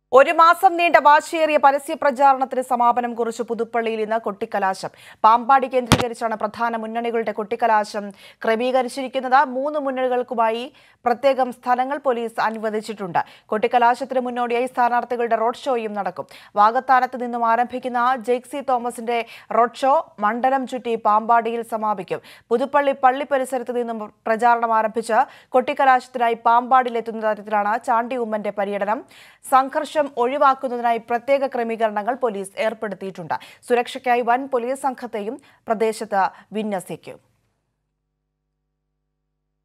ഒരു മാസം നീണ്ട വാശിയേറിയ പരസ്യ പ്രചാരണത്തിന് സമാപനം കുറിച്ച് പുതുപ്പള്ളിയിൽ ഇന്ന് കൊട്ടിക്കലാശം പാമ്പാടി കേന്ദ്രീകരിച്ചാണ് പ്രധാന മുന്നണികളുടെ കൊട്ടിക്കലാശം ക്രമീകരിച്ചിരിക്കുന്നത് മൂന്ന് മുന്നണികൾക്കുമായി പ്രത്യേകം സ്ഥലങ്ങൾ പോലീസ് അനുവദിച്ചിട്ടുണ്ട് കൊട്ടിക്കലാശത്തിന് മുന്നോടിയായി സ്ഥാനാർത്ഥികളുടെ റോഡ് ഷോയും നടക്കും വാഗത്താനത്ത് നിന്നും ആരംഭിക്കുന്ന ജെയ്ക്സി തോമസിന്റെ റോഡ് ഷോ മണ്ഡലം ചുറ്റി പാമ്പാടിയിൽ സമാപിക്കും പുതുപ്പള്ളി പള്ളി പരിസരത്ത് നിന്നും പ്രചാരണം ആരംഭിച്ച് കൊട്ടിക്കലാശത്തിനായി പാമ്പാടിയിലെത്തുന്ന തരത്തിലാണ് ചാണ്ടി ഉമ്മന്റെ പര്യടനം സംഘർഷം ഒഴിവാക്കുന്നതിനായി പ്രത്യേക ക്രമീകരണങ്ങൾ പോലീസ് ഏർപ്പെടുത്തിയിട്ടുണ്ട് സുരക്ഷയ്ക്കായി വൻ പോലീസ് സംഘത്തെയും പ്രദേശത്ത് വിന്യസിക്കും